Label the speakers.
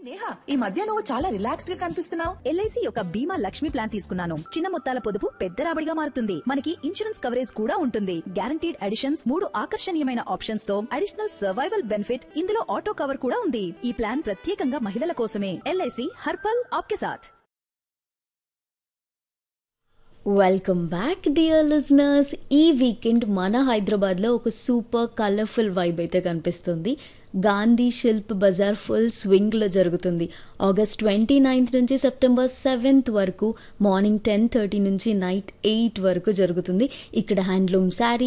Speaker 1: నేహా ఈ మధ్య నువ్వు చాలా రిలాక్స్డ్ గా కనిపిస్తున్నావు
Speaker 2: ఎల్ఐసి యొక్క బీమా లక్ష్మి ప్లాన్ తీసుకున్నాను చిన్న మొత్తాల పొదుపు పెద్ద రాబడిగా మారుతుంది మనకి ఇన్సూరెన్స్ కవరేజ్ కూడా ఉంటుంది గ్యారంటీడ్ అడిషన్స్ మూడు ఆకర్షణీయమైన ఆప్షన్స్ తో అడిషనల్ సర్వైవల్ బెనిఫిట్ ఇందులో ఆటో కవర్ కూడా ఉంది ఈ ప్లాన్ ప్రత్యేకంగా మహిళల కోసమే ఎల్ఐసి హర్పల్ ఆప్కే సాథ్
Speaker 3: వెల్కమ్ బ్యాక్ డియర్ లిజనర్స్ ఈ వీకెండ్ మన హైదరాబాద్లో ఒక సూపర్ కలర్ఫుల్ వైబ్ అయితే కనిపిస్తుంది గాంధీ శిల్ప్ బజార్ ఫుల్ స్వింగ్లో జరుగుతుంది ఆగస్ట్ ట్వంటీ నైన్త్ నుంచి సెప్టెంబర్ సెవెంత్ వరకు మార్నింగ్ టెన్ థర్టీ నుంచి నైట్ ఎయిట్ వరకు జరుగుతుంది ఇక్కడ హ్యాండ్లూమ్ శారీ